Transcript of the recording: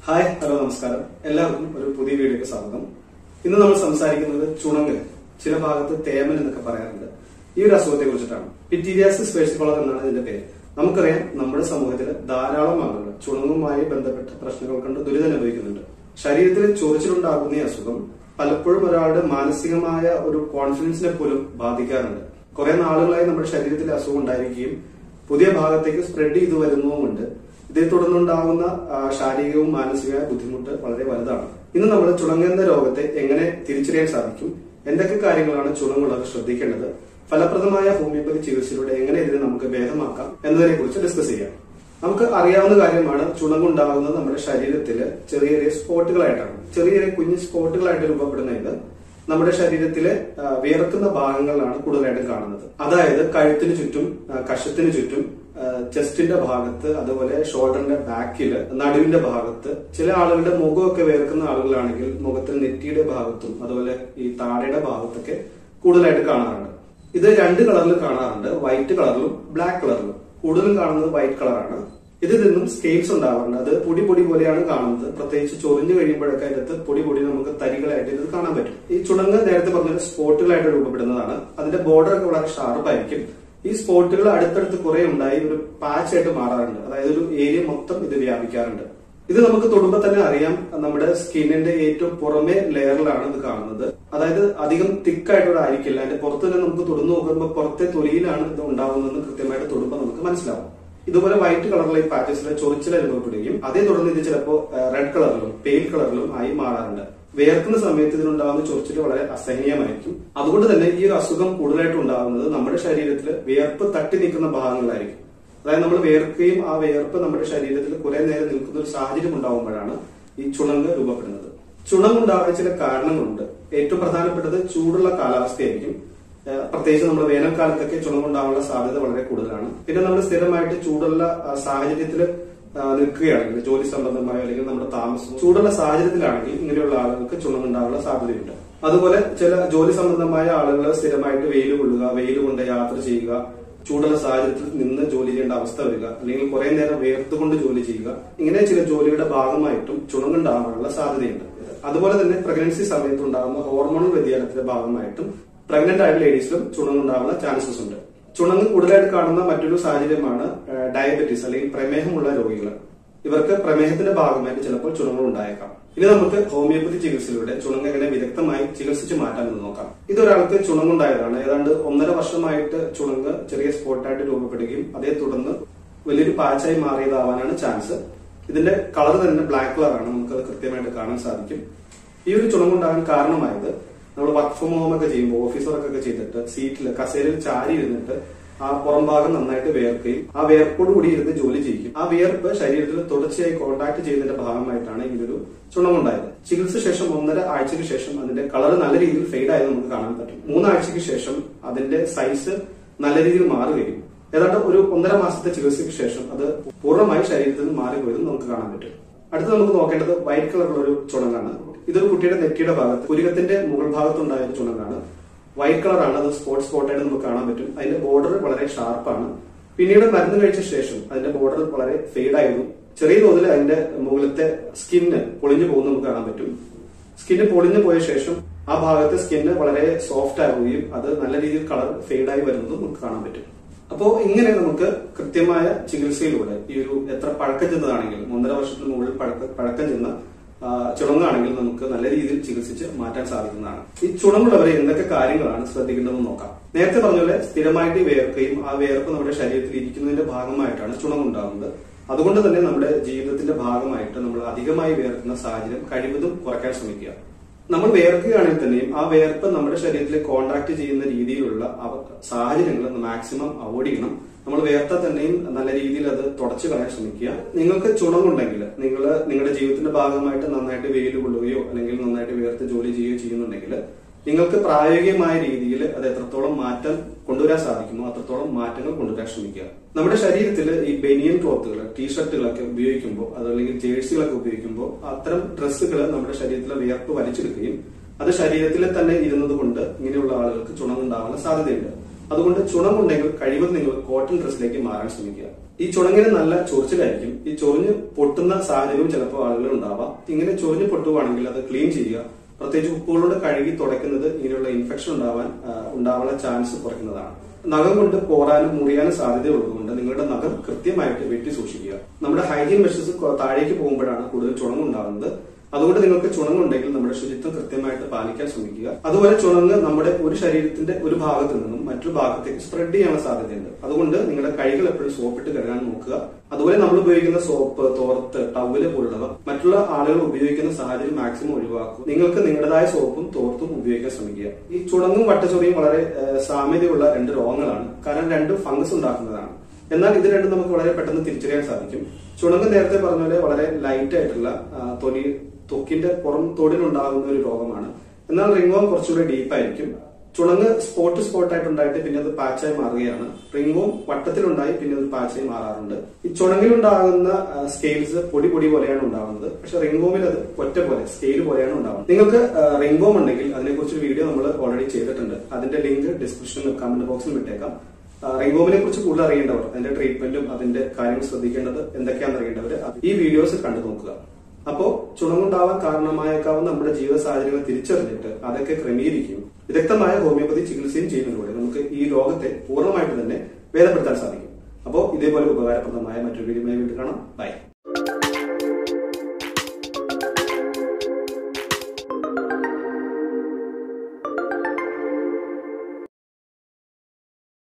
hi hello നമസ്കാരം എല്ലാവർക്കും ഒരു പുതിയ വീഡിയോക്ക് സ്വാഗതം ഇന്ന് നമ്മൾ സംസാരിക്കുന്നത് ചുണങ്ങൽ ചില ഭാഗത്ത് തേമൻ എന്നൊക്കെ പറയാറുണ്ട് ഈ ഒരു അസുഖത്തെ കുറിച്ചിട്ടാണ് പിറ്റീരിയാസിസ് പേഴ്സിക്കോളർ എന്നാണ് ഇതിന്റെ പേര് നമുക്കറിയാം നമ്മുടെ സമൂഹത്തിൽ ധാരാളം ആളുകൾ ചുണങ്ങുമായി ബന്ധപ്പെട്ട പ്രശ്നങ്ങൾ കൊണ്ട് ദുരിതം അനുഭവിക്കുന്നുണ്ട് ശരീരത്തിൽ ചൊറിച്ചിലുണ്ടാകുന്ന ഈ അസുഖം പലപ്പോഴും ഒരാളുടെ മാനസികമായ ഒരു കോൺഫിഡൻസിനെ പോലും ബാധിക്കാറുണ്ട് കുറെ നാളുകളായി നമ്മുടെ ശരീരത്തിൽ അസുഖം ഉണ്ടായിരിക്കുകയും പുതിയ ഭാഗത്തേക്ക് സ്പ്രെഡ് ചെയ്തു വരുന്നതുമുണ്ട് ഇതേ തുടർന്നുണ്ടാകുന്ന ആ, ശാരീരികവും മാനസികമായ ബുദ്ധിമുട്ട് വളരെ വലുതാണ് ഇന്ന് നമ്മൾ ചുണങ്ങുന്ന രോഗത്തെ എങ്ങനെ തിരിച്ചറിയാൻ സാധിക്കും എന്തൊക്കെ കാര്യങ്ങളാണ് ചുണങ്ങുള്ളവർ ശ്രദ്ധിക്കേണ്ടത് ഫലപ്രദമായ ഹോമിയോപ്പതി ചികിത്സയിലൂടെ എങ്ങനെ ഇതിനെ നമുക്ക് ഭേദമാക്കാം എന്നതിനെ കുറിച്ച് ഡിസ്കസ് ചെയ്യാം നമുക്ക് അറിയാവുന്ന കാര്യമാണ് ചുണങ്ങുണ്ടാകുന്നത് നമ്മുടെ ശരീരത്തിൽ ചെറിയ ചെറിയ സ്പോട്ടുകളായിട്ടാണ് ചെറിയ ചെറിയ കുഞ്ഞു സ്പോട്ടുകളായിട്ട് രൂപപ്പെടുന്ന ഇത് നമ്മുടെ ശരീരത്തിലെ ആ, വിയർക്കുന്ന ഭാഗങ്ങളിലാണ് കൂടുതലായിട്ടും കാണുന്നത് അതായത് കഴുത്തിന് ചുറ്റും ആ, കഷത്തിന് ചുറ്റും ആ, ചെസ്റ്റിന്റെ ഭാഗത്ത് അതുപോലെ ഷോൾഡറിന്റെ ബാക്കില് നടുവിന്റെ ഭാഗത്ത് ചില ആളുകളുടെ മുഖമൊക്കെ വേർക്കുന്ന ആളുകളാണെങ്കിൽ മുഖത്തിൽ നെറ്റിയുടെ ഭാഗത്തും അതുപോലെ ഈ താടയുടെ ഭാഗത്തൊക്കെ കൂടുതലായിട്ട് കാണാറുണ്ട് ഇത് രണ്ട് കളറിൽ കാണാറുണ്ട് വൈറ്റ് കളറിലും ബ്ലാക്ക് കളറിലും കൂടുതലും കാണുന്നത് വൈറ്റ് കളറാണ് ഇതിൽ നിന്നും സ്കെയിൽസ് ഉണ്ടാവാറുണ്ട് അത് പൊടി പൊടി പോലെയാണ് കാണുന്നത് പ്രത്യേകിച്ച് ചൊറിഞ്ഞു കഴിയുമ്പോഴൊക്കെ അതിനകത്ത് പൊടി പൊടി നമുക്ക് തരികളായിട്ട് ഇത് കാണാൻ പറ്റും ഈ ചുണങ്ങ് നേരത്തെ പറഞ്ഞ സ്പോട്ടുകളായിട്ട് രൂപപ്പെടുന്നതാണ് അതിന്റെ ബോർഡർ ഒക്കെ വളരെ ഷാർപ്പായിരിക്കും ഈ സ്പോട്ടുകൾ അടുത്തടുത്ത് കുറെ ഉണ്ടായി ഒരു പാച്ച് ആയിട്ട് മാറാറുണ്ട് അതായത് ഒരു ഏരിയ മൊത്തം ഇത് വ്യാപിക്കാറുണ്ട് ഇത് നമുക്ക് തൊടുമ്പോൾ തന്നെ അറിയാം നമ്മുടെ സ്കിന്നിന്റെ ഏറ്റവും പുറമെ ലെയറിലാണ് ഇത് കാണുന്നത് അതായത് അധികം തിക്കായിട്ടുള്ള ആയിരിക്കില്ല അതിന്റെ പുറത്ത് തന്നെ നമുക്ക് തൊടുന്നു നോക്കുമ്പോൾ പുറത്തെ തൊലിയിലാണ് ഇത് ഉണ്ടാകുന്നതെന്ന് കൃത്യമായിട്ട് തൊടുമ്പോൾ നമുക്ക് മനസ്സിലാവും ഇതുപോലെ വൈറ്റ് കളറിലെ ഈ പാച്ചസിലെ ചൊറിച്ചിൽ അനുഭവപ്പെടുകയും അതേ തുടർന്ന് ഇത് ചിലപ്പോൾ റെഡ് കളറിലും പെയിൽ കളറിലും ആയി മാറാറുണ്ട് വേർക്കുന്ന സമയത്ത് ഇതിനുണ്ടാകുന്ന ചൊറിച്ചിൽ വളരെ അസഹനീയമായിരിക്കും അതുകൊണ്ട് തന്നെ ഈ ഒരു അസുഖം കൂടുതലായിട്ട് ഉണ്ടാകുന്നത് നമ്മുടെ ശരീരത്തിൽ വിയർപ്പ് തട്ടി നിൽക്കുന്ന ഭാഗങ്ങളിലായിരിക്കും അതായത് നമ്മൾ വേർക്കുകയും ആ വേർപ്പ് നമ്മുടെ ശരീരത്തിൽ കുറെ നേരം നിൽക്കുന്ന ഒരു സാഹചര്യം ഉണ്ടാകുമ്പോഴാണ് ഈ ചുണങ്ങ് രൂപപ്പെടുന്നത് ചുണങ്ങുണ്ടാകാൻ ചില കാരണങ്ങളുണ്ട് ഏറ്റവും പ്രധാനപ്പെട്ടത് ചൂടുള്ള കാലാവസ്ഥയായിരിക്കും ഏഹ് പ്രത്യേകിച്ച് നമ്മൾ വേനൽക്കാലത്തൊക്കെ ചുണങ്ങുണ്ടാകാനുള്ള സാധ്യത വളരെ കൂടുതലാണ് പിന്നെ നമ്മൾ സ്ഥിരമായിട്ട് ചൂടുള്ള സാഹചര്യത്തിൽ നിൽക്കുകയാണെങ്കിൽ ജോലി സംബന്ധമായോ അല്ലെങ്കിൽ നമ്മുടെ താമസം ചൂടുള്ള സാഹചര്യത്തിലാണെങ്കിൽ ഇങ്ങനെയുള്ള ആളുകൾക്ക് ചുണങ്ങുണ്ടാകാനുള്ള സാധ്യതയുണ്ട് അതുപോലെ ചില ജോലി സംബന്ധമായ ആളുകൾ സ്ഥിരമായിട്ട് വെയിൽ കൊള്ളുക വെയിൽ കൊണ്ട് യാത്ര ചെയ്യുക ചൂടുള്ള സാഹചര്യത്തിൽ നിന്ന് ജോലി ചെയ്യേണ്ട അവസ്ഥ വരിക അല്ലെങ്കിൽ കുറെ നേരം വേർത്തുകൊണ്ട് ജോലി ചെയ്യുക ഇങ്ങനെ ചില ജോലിയുടെ ഭാഗമായിട്ടും ചുണങ്ങുണ്ടാകാനുള്ള സാധ്യതയുണ്ട് അതുപോലെ തന്നെ പ്രഗ്നൻസി സമയത്ത് ഉണ്ടാകുന്ന ഹോർമോണൽ വ്യതിയാനത്തിന്റെ ഭാഗമായിട്ടും പ്രഗ്നന്റ് ആയ ലേഡീസിലും ചുണങ്ങുണ്ടാകുന്ന ചാൻസസ് ഉണ്ട് ചുണങ്ങ് കൂടുതലായിട്ട് കാണുന്ന മറ്റൊരു സാഹചര്യമാണ് ഡയബറ്റീസ് അല്ലെങ്കിൽ പ്രമേഹമുള്ള രോഗികൾ ഇവർക്ക് പ്രമേഹത്തിന്റെ ഭാഗമായിട്ട് ചിലപ്പോൾ ചുണങ്ങൾ ഉണ്ടായേക്കാം ഇനി നമുക്ക് ഹോമിയോപ്പതി ചികിത്സയിലൂടെ ചുണങ്ങ് എങ്ങനെ വിദഗ്ധമായി ചികിത്സിച്ച് മാറ്റാമെന്ന് നോക്കാം ഇതൊരാൾക്ക് ചുണങ്ങുണ്ടായതാണ് ഏതാണ്ട് ഒന്നര വർഷമായിട്ട് ചുണങ്ങ് ചെറിയ സ്പോട്ടായിട്ട് രൂപപ്പെടുകയും അതേ തുടർന്ന് വലിയൊരു പാച്ചായി മാറിയതാവാനാണ് ചാൻസ് ഇതിന്റെ കളർ തന്നെ ബ്ലാക്ക് കളറാണ് നമുക്കത് കൃത്യമായിട്ട് കാണാൻ സാധിക്കും ഈ ഒരു ചുണങ്ങുണ്ടാകാൻ കാരണമായത് നമ്മൾ വർക്ക് ഫ്രം ഹോം ഒക്കെ ചെയ്യുമ്പോൾ ഓഫീസ് വർക്ക് ഒക്കെ ചെയ്തിട്ട് സീറ്റിൽ കസേരയിൽ ചാരി ഇരുന്നിട്ട് ആ പുറം ഭാഗം നന്നായിട്ട് വേർക്കുകയും ആ വേർപ്പോട് കൂടി ഇരുന്ന് ജോലി ചെയ്യും ആ വിയർപ്പ് ശരീരത്തിൽ തുടർച്ചയായി കോൺടാക്ട് ചെയ്യുന്നതിന്റെ ഭാഗമായിട്ടാണ് ഇങ്ങനൊരു ചുണമുണ്ടായത് ചികിത്സ ശേഷം ഒന്നര ആഴ്ചയ്ക്ക് ശേഷം അതിന്റെ കളർ നല്ല രീതിയിൽ ഫെയ്ഡ് ആയത് നമുക്ക് കാണാൻ പറ്റും മൂന്നാഴ്ചയ്ക്ക് ശേഷം അതിന്റെ സൈസ് നല്ല രീതിയിൽ മാറുകയും ഏതാണ്ട് ഒരു ഒന്നര മാസത്തെ ചികിത്സയ്ക്ക് ശേഷം അത് പൂർണ്ണമായി ശരീരത്തിൽ നിന്ന് മാറിപ്പോയതും നമുക്ക് കാണാൻ പറ്റും അടുത്ത് നമുക്ക് നോക്കേണ്ടത് വൈറ്റ് കളറുള്ള ഒരു ചുണങ്ങാണ് ഇതൊരു കുട്ടിയുടെ നെറ്റിയുടെ ഭാഗത്ത് പുരികത്തിന്റെ മുകൾ ഭാഗത്തുണ്ടായ ഒരു ചുണങ്ങാണ് വൈറ്റ് കളറാണ് അത് സ്പോട്ട് സ്പോട്ടായിട്ട് നമുക്ക് കാണാൻ പറ്റും അതിന്റെ ബോർഡർ വളരെ ഷാർപ്പാണ് പിന്നീട് മരുന്ന് കഴിച്ച ശേഷം അതിന്റെ ബോർഡർ വളരെ ഫെയ്ഡ് ആയിരുന്നു ചെറിയ തോതിൽ അതിന്റെ മുകളിലത്തെ സ്കിന്ന് പൊളിഞ്ഞു പോകുന്നത് നമുക്ക് കാണാൻ പറ്റും സ്കിന്ന് പൊളിഞ്ഞു പോയ ശേഷം ആ ഭാഗത്തെ സ്കിന്ന് വളരെ സോഫ്റ്റ് ആവുകയും അത് നല്ല രീതിയിൽ കളർ ഫെയ്ഡ് ആയി വരുന്നതും നമുക്ക് കാണാൻ പറ്റും അപ്പോ ഇങ്ങനെ നമുക്ക് കൃത്യമായ ചികിത്സയിലൂടെ ഈ ഒരു എത്ര പഴക്കം ചെന്നതാണെങ്കിലും ഒന്നര വർഷത്തിന് മുകളിൽ പഴക്ക പഴക്കം ചെന്ന ആ, ചുണങ്ങാണെങ്കിൽ നമുക്ക് നല്ല രീതിയിൽ ചികിത്സിച്ച് മാറ്റാൻ സാധിക്കുന്നതാണ് ഈ ചുണങ്ങുള്ളവരെ എന്തൊക്കെ കാര്യങ്ങളാണ് ശ്രദ്ധിക്കേണ്ടതെന്ന് നോക്കാം നേരത്തെ പറഞ്ഞ പോലെ സ്ഥിരമായിട്ട് വേർക്കുകയും ആ വേർപ്പ് നമ്മുടെ ശരീരത്തിൽ ഇരിക്കുന്നതിന്റെ ഭാഗമായിട്ടാണ് ചുണങ്ങുണ്ടാകുന്നത് അതുകൊണ്ട് തന്നെ നമ്മുടെ ജീവിതത്തിന്റെ ഭാഗമായിട്ട് നമ്മൾ അധികമായി വേർക്കുന്ന സാഹചര്യം കഴിവതും കുറയ്ക്കാൻ ശ്രമിക്കുക നമ്മൾ വേർക്കുകയാണെങ്കിൽ തന്നെയും ആ വേർപ്പ് നമ്മുടെ ശരീരത്തിൽ കോണ്ടാക്ട് ചെയ്യുന്ന രീതിയിലുള്ള അവ- സാഹചര്യങ്ങൾ മാക്സിമം അവോയ്ഡ് ചെയ്യണം നമ്മൾ വേർത്ത തന്നെയും നല്ല രീതിയിൽ അത് തുടച്ചു കളയാൻ ശ്രമിക്കുക നിങ്ങൾക്ക് ചുണങ്ങുണ്ടെങ്കിൽ നിങ്ങൾ നിങ്ങളുടെ ജീവിതത്തിന്റെ ഭാഗമായിട്ട് നന്നായിട്ട് വെയിൽ കൊള്ളുകയോ അല്ലെങ്കിൽ നന്നായിട്ട് വേർത്ത് ജോലി ചെയ്യുകയോ ചെയ്യുന്നുണ്ടെങ്കിൽ നിങ്ങൾക്ക് പ്രായോഗികമായ രീതിയിൽ അത് എത്രത്തോളം മാറ്റം കൊണ്ടുവരാൻ സാധിക്കുമോ അത്രത്തോളം മാറ്റങ്ങൾ കൊണ്ടുവരാൻ ശ്രമിക്കുക നമ്മുടെ ശരീരത്തിൽ ഈ ബനിയൻ ക്ലോത്തുകൾ ടീഷർട്ടുകളൊക്കെ ഉപയോഗിക്കുമ്പോൾ അതല്ലെങ്കിൽ ജേഴ്സികളൊക്കെ ഉപയോഗിക്കുമ്പോൾ അത്തരം ഡ്രസ്സുകൾ നമ്മുടെ ശരീരത്തിലെ വിയർപ്പ് വലിച്ചെടുക്കുകയും അത് ശരീരത്തിൽ തന്നെ ഇരുന്നത് കൊണ്ട് ഇങ്ങനെയുള്ള ആളുകൾക്ക് ചുണമുണ്ടാവാനുള്ള സാധ്യതയുണ്ട് അതുകൊണ്ട് ചുണമുണ്ടെങ്കിൽ കഴിവതും നിങ്ങൾ കോട്ടൺ ഡ്രസ്സിലേക്ക് മാറാൻ ശ്രമിക്കുക ഈ ചുണങ്ങിന് നല്ല ചൊറിച്ചിലായിരിക്കും ഈ ചൊറിഞ്ഞ് പൊട്ടുന്ന സാഹചര്യവും ചിലപ്പോൾ ആളുകൾ ഉണ്ടാവാം ഇങ്ങനെ ചൊറിഞ്ഞ് പൊട്ടുവാണെങ്കിൽ അത് ക്ലീൻ ചെയ്യുക പ്രത്യേകിച്ച് ഉപ്പുകളോട് കഴുകി തുടയ്ക്കുന്നത് ഇങ്ങനെയുള്ള ഇൻഫെക്ഷൻ ഉണ്ടാവാൻ ആ, ഉണ്ടാവാനുള്ള ചാൻസ് കുറയ്ക്കുന്നതാണ് നഖം കൊണ്ട് പോറാനും മുറിയാനും സാധ്യതയുള്ളതുകൊണ്ട് നിങ്ങളുടെ നഖം കൃത്യമായിട്ട് വെട്ടി സൂക്ഷിക്കുക നമ്മുടെ ഹൈജീൻ മെഷേഴ്സ് താഴേക്ക് പോകുമ്പോഴാണ് കൂടുതൽ ചുണങ്ങുണ്ടാകുന്നത് അതുകൊണ്ട് നിങ്ങൾക്ക് ചുണങ്ങുണ്ടെങ്കിൽ നമ്മുടെ ശുചിത്വം കൃത്യമായിട്ട് പാലിക്കാൻ ശ്രമിക്കുക അതുപോലെ ചുണങ്ങ് നമ്മുടെ ഒരു ശരീരത്തിന്റെ ഒരു ഭാഗത്ത് നിന്നും മറ്റൊരു ഭാഗത്തേക്ക് സ്പ്രെഡ് ചെയ്യാനുള്ള സാധ്യതയുണ്ട് അതുകൊണ്ട് നിങ്ങളുടെ കൈകൾ എപ്പോഴും സോപ്പിട്ട് കഴുകാൻ നോക്കുക അതുപോലെ നമ്മൾ ഉപയോഗിക്കുന്ന സോപ്പ് തോർത്ത് ടവല് പോലുള്ളവ മറ്റുള്ള ആളുകൾ ഉപയോഗിക്കുന്ന സാഹചര്യം മാക്സിമം ഒഴിവാക്കുക നിങ്ങൾക്ക് നിങ്ങളുടേതായ സോപ്പും തോർത്തും ഉപയോഗിക്കാൻ ശ്രമിക്കുക ഈ ചുണങ്ങും വട്ടച്ചൊറിയും വളരെ ഏഹ്, സാമ്യതയുള്ള രണ്ട് രോഗങ്ങളാണ് കാരണം രണ്ടും ഫംഗസ് ഉണ്ടാക്കുന്നതാണ് എന്നാൽ ഇത് രണ്ടും നമുക്ക് വളരെ പെട്ടെന്ന് തിരിച്ചറിയാൻ സാധിക്കും ചുണങ്ങ് നേരത്തെ പറഞ്ഞ പോലെ വളരെ ലൈറ്റ് ആയിട്ടുള്ള ആ, തൊലി ത്വക്കിന്റെ പുറം തോടിലുണ്ടാകുന്ന ഒരു രോഗമാണ് എന്നാൽ റിംഗോം കുറച്ചുകൂടി ഡീപ്പായിരിക്കും ചുണങ്ങ് സ്പോട്ട് സ്പോട്ട് ആയിട്ടുണ്ടായിട്ട് പിന്നെ അത് പാച്ചായി മാറുകയാണ് റിംഗോം വട്ടത്തിലുണ്ടായി പിന്നെ അത് പാച്ചായി മാറാറുണ്ട് ഈ ചുണങ്ങിലുണ്ടാകുന്ന സ്കെയിൽസ് പൊടി പൊടി പോലെയാണ് ഉണ്ടാകുന്നത് പക്ഷെ റിംഗോമിൽ അത് ഒറ്റ പോലെ സ്കെയിൽ പോലെയാണ് ഉണ്ടാകുന്നത് നിങ്ങൾക്ക് റിംഗോം ഉണ്ടെങ്കിൽ അതിനെക്കുറിച്ച് വീഡിയോ നമ്മൾ ഓൾറെഡി ചെയ്തിട്ടുണ്ട് അതിന്റെ ലിങ്ക് ഡിസ്ക്രിപ്ഷനിൽ കമന്റ് ബോക്സിൽ വിട്ടേക്കാം റിംഗോമിനെ കുറിച്ച് കൂടുതൽ അറിയേണ്ടവർ അതിന്റെ ട്രീറ്റ്മെന്റും അതിന്റെ കാര്യങ്ങൾ ശ്രദ്ധിക്കേണ്ടത് എന്തൊക്കെയാണെന്ന് അറിയേണ്ടവർ ഈ വീഡിയോസ് കണ്ടു നോക്കുക അപ്പോ ചുണങ്ങുണ്ടാവാൻ കാരണമായേക്കാവുന്ന നമ്മുടെ ജീവിത സാഹചര്യങ്ങൾ തിരിച്ചറിഞ്ഞിട്ട് അതൊക്കെ ക്രമീകരിക്കും വിദഗ്ധമായ ഹോമിയോപ്പതി ചികിത്സയും ചെയ്യുന്നതിലൂടെ നമുക്ക് ഈ രോഗത്തെ പൂർണ്ണമായിട്ട് തന്നെ ഭേദപ്പെടുത്താൻ സാധിക്കും അപ്പോൾ ഇതേപോലെ ഉപകാരപ്രദമായ മറ്റൊരു വീഡിയോ വീണ്ടും കാണാം ബൈ